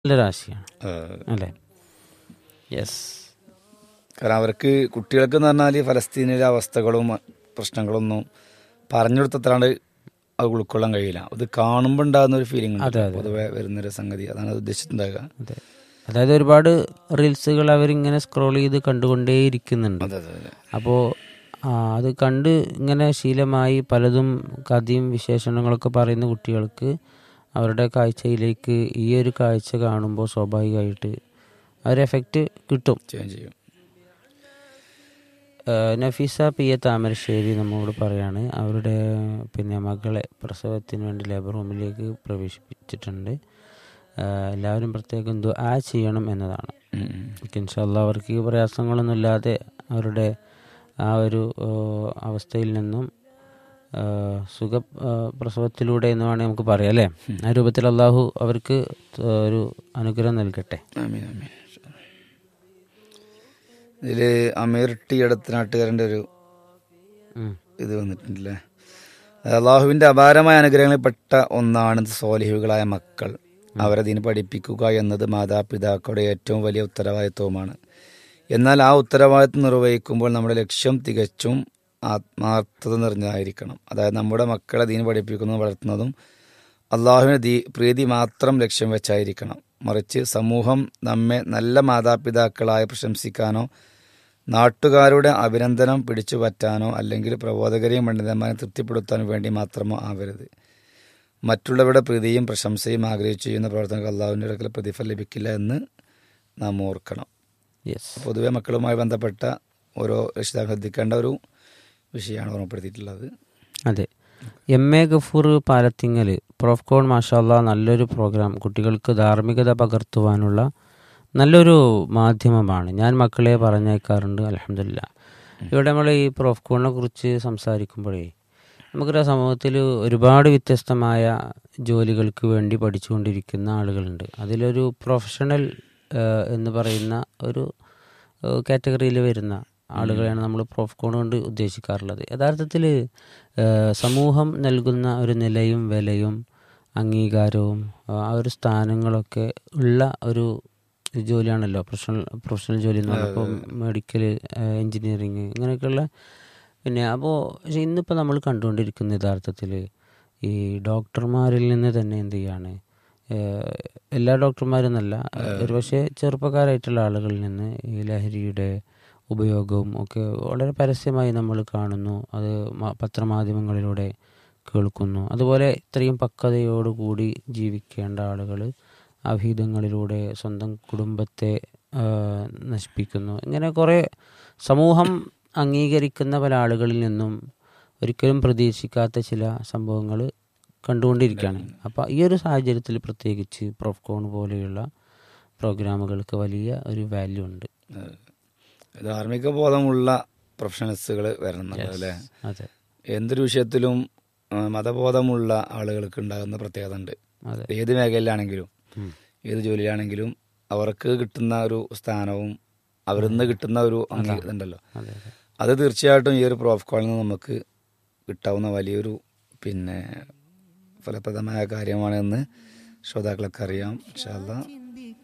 നല്ലൊരു ആശയമാണ് ഏഹ്, അല്ലേ യെസ് കാരണം അവർക്ക് കുട്ടികൾക്ക് എന്ന് പറഞ്ഞാൽ ഫലസ്തീനിലെ അവസ്ഥകളും പ്രശ്നങ്ങളൊന്നും പറഞ്ഞു കൊടുത്തത്രാണ്ട് അത് ഉൾക്കൊള്ളാൻ കഴിയില്ല അത് കാണുമ്പോൾ ഉണ്ടാകുന്ന ഒരു ഫീലിംഗ് ഉണ്ട് അതെ, അതെ. പൊതുവെ വരുന്നൊരു സംഗതി അതാണ് അത് ഉദ്ദേശിച്ചിട്ടുണ്ടാകുക അതെ അതായത് ഒരുപാട് റീൽസുകൾ അവരിങ്ങനെ സ്ക്രോൾ ചെയ്ത് കണ്ടുകൊണ്ടേയിരിക്കുന്നുണ്ട് അതെ അതെ അതെ അപ്പോൾ അത് കണ്ട് ഇങ്ങനെ ശീലമായി പലതും കഥയും വിശേഷണങ്ങളൊക്കെ പറയുന്ന കുട്ടികൾക്ക് അവരുടെ കാഴ്ചയിലേക്ക് ഈ ഒരു കാഴ്ച കാണുമ്പോൾ സ്വാഭാവികമായിട്ട് ആ ഒരു എഫക്റ്റ് കിട്ടും ചെയ്യും ചെയ്യും ഏഹ് നഫീസ പി എ താമരശ്ശേരി നമ്മോട് പറയാണ് അവരുടെ പിന്നെ മകളെ പ്രസവത്തിന് വേണ്ടി ലേബർ റൂമിലേക്ക് പ്രവേശിപ്പിച്ചിട്ടുണ്ട് ഏഹ് എല്ലാവരും പ്രത്യേകം ദുആ ചെയ്യണം എന്നതാണ് ഉം, ഉം. ഇൻഷാല്ല അവർക്ക് ഈ പ്രയാസങ്ങളൊന്നും ഇല്ലാതെ അവരുടെ ആ ഒരു ഏഹ്, അവസ്ഥയിൽ നിന്നും ഏഹ്, സുഖ ഏഹ്, പ്രസവത്തിലൂടെ എന്ന് വേണമെങ്കിൽ നമുക്ക് പറയാം അല്ലേ ആ രൂപത്തിൽ അള്ളാഹു അവർക്ക് ഒരു അനുഗ്രഹം നൽകട്ടെ ആമീൻ ആമീൻ ഇതിൽ അമീർ ടി അടുത്തനാട്ടുകാരൻ്റെ ഒരു ഉം. ഇത് വന്നിട്ടുണ്ടല്ലേ അള്ളാഹുവിൻ്റെ അപാരമായ അനുഗ്രഹങ്ങളിൽപ്പെട്ട ഒന്നാണ് സോലിഹുകളായ മക്കൾ അവരെ ഇതിന് പഠിപ്പിക്കുക എന്നത് മാതാപിതാക്കളുടെ ഏറ്റവും വലിയ ഉത്തരവാദിത്വമാണ് എന്നാൽ ആ ഉത്തരവാദിത്വം നിർവഹിക്കുമ്പോൾ നമ്മുടെ ലക്ഷ്യം തികച്ചും ആത്മാർത്ഥത നിറഞ്ഞതായിരിക്കണം അതായത് നമ്മുടെ മക്കളെ ദീന് പഠിപ്പിക്കുന്നതും വളർത്തുന്നതും അള്ളാഹുവിന് ദീ പ്രീതി മാത്രം ലക്ഷ്യം വെച്ചായിരിക്കണം മറിച്ച് സമൂഹം നമ്മെ നല്ല മാതാപിതാക്കളായി പ്രശംസിക്കാനോ നാട്ടുകാരുടെ അഭിനന്ദനം പിടിച്ചു പറ്റാനോ അല്ലെങ്കിൽ പ്രബോധകരെയും പണ്ഡിതന്മാരെ തൃപ്തിപ്പെടുത്താനോ വേണ്ടി മാത്രമോ ആവരുത് മറ്റുള്ളവരുടെ പ്രീതിയും പ്രശംസയും ആഗ്രഹിച്ചു ചെയ്യുന്ന പ്രവർത്തനങ്ങൾ അള്ളാഹുവിൻ്റെ അടുക്കൽ പ്രതിഫലം ലഭിക്കില്ല എന്ന് നാം ഓർക്കണം യെസ് പൊതുവെ മക്കളുമായി ബന്ധപ്പെട്ട ഓരോ രക്ഷിതാക്കൾ ശ്രദ്ധിക്കേണ്ട ഒരു വിഷയമാണ് ഓർമ്മപ്പെടുത്തിയിട്ടുള്ളത് അതെ എം എ ഗഫൂർ പാലത്തിങ്ങൽ പ്രോഫ്കോൺ മാഷാല്ല നല്ലൊരു പ്രോഗ്രാം കുട്ടികൾക്ക് ധാർമ്മികത പകർത്തുവാനുള്ള നല്ലൊരു മാധ്യമമാണ് ഞാൻ മക്കളെ പറഞ്ഞേക്കാറുണ്ട് അലഹമില്ല ഇവിടെ നമ്മൾ ഈ പ്രോഫ്കോണിനെ കുറിച്ച് സംസാരിക്കുമ്പോഴേ നമുക്കൊരു സമൂഹത്തിൽ ഒരുപാട് വ്യത്യസ്തമായ ജോലികൾക്ക് വേണ്ടി പഠിച്ചുകൊണ്ടിരിക്കുന്ന ആളുകളുണ്ട് അതിലൊരു പ്രൊഫഷണൽ ഏഹ്, എന്ന് പറയുന്ന ഒരു കാറ്റഗറിയിൽ വരുന്ന ആളുകളെയാണ് നമ്മൾ പ്രോഫ്കോൺ കൊണ്ട് ഉദ്ദേശിക്കാറുള്ളത് യഥാർത്ഥത്തിൽ സമൂഹം നൽകുന്ന ഒരു നിലയും വിലയും അംഗീകാരവും ആ ഒരു സ്ഥാനങ്ങളൊക്കെ ഉള്ള ഒരു ജോലിയാണല്ലോ പ്രൊഫഷണൽ പ്രൊഫഷണൽ ജോലി എന്ന് പറഞ്ഞാൽ ഇപ്പോൾ മെഡിക്കൽ എൻജിനീയറിങ് ഇങ്ങനെയൊക്കെയുള്ള പിന്നെ അപ്പോൾ പക്ഷെ ഇന്നിപ്പോൾ നമ്മൾ കണ്ടുകൊണ്ടിരിക്കുന്ന യഥാർത്ഥത്തിൽ ഈ ഡോക്ടർമാരിൽ നിന്ന് തന്നെ എന്ത് ചെയ്യാണ് ഏഹ് എല്ലാ ഡോക്ടർമാരെന്നല്ല ഒരുപക്ഷെ ചെറുപ്പക്കാരായിട്ടുള്ള ആളുകളിൽ നിന്ന് ഈ ലഹരിയുടെ ഉപയോഗവും ഒക്കെ വളരെ പരസ്യമായി നമ്മൾ കാണുന്നു അത് മ- പത്രമാധ്യമങ്ങളിലൂടെ കേൾക്കുന്നു അതുപോലെ ഇത്രയും പക്വതയോടുകൂടി ജീവിക്കേണ്ട ആളുകൾ അഭീതങ്ങളിലൂടെ സ്വന്തം കുടുംബത്തെ ആ, നശിപ്പിക്കുന്നു ഇങ്ങനെ കുറേ സമൂഹം അംഗീകരിക്കുന്ന പല ആളുകളിൽ നിന്നും ഒരിക്കലും പ്രതീക്ഷിക്കാത്ത ചില സംഭവങ്ങൾ കണ്ടുകൊണ്ടിരിക്കുകയാണ് അപ്പോൾ ഈ ഒരു സാഹചര്യത്തിൽ പ്രത്യേകിച്ച് പ്രൊഫ്കോൺ പോലെയുള്ള പ്രോഗ്രാമുകൾക്ക് വലിയ ഒരു വാല്യൂ ഉണ്ട് ഏഹ്, ധാർമ്മിക ബോധമുള്ള പ്രൊഫഷണൽസുകൾ വരണം അല്ലേ അതെ എന്തൊരു വിഷയത്തിലും ആ, മതബോധമുള്ള ആളുകൾക്ക് ഉണ്ടാകുന്ന പ്രത്യേകത ഉണ്ട് അതെ ഏത് മേഖലയിലാണെങ്കിലും ഉം. ഏത് ജോലിയിലാണെങ്കിലും അവർക്ക് കിട്ടുന്ന ഒരു സ്ഥാനവും അവരിൽ നിന്ന് കിട്ടുന്ന ഒരു അംഗീ ഇതുണ്ടല്ലോ അതെ അതെ അത് തീർച്ചയായിട്ടും ഈ ഒരു പ്രോഫ് കോളിൽ നിന്ന് നമുക്ക് കിട്ടാവുന്ന വലിയൊരു പിന്നെ ഫലപ്രദമായ കാര്യമാണെന്ന് ശ്രോതാക്കളൊക്കെ അറിയാം ഇൻഷാല്ലാ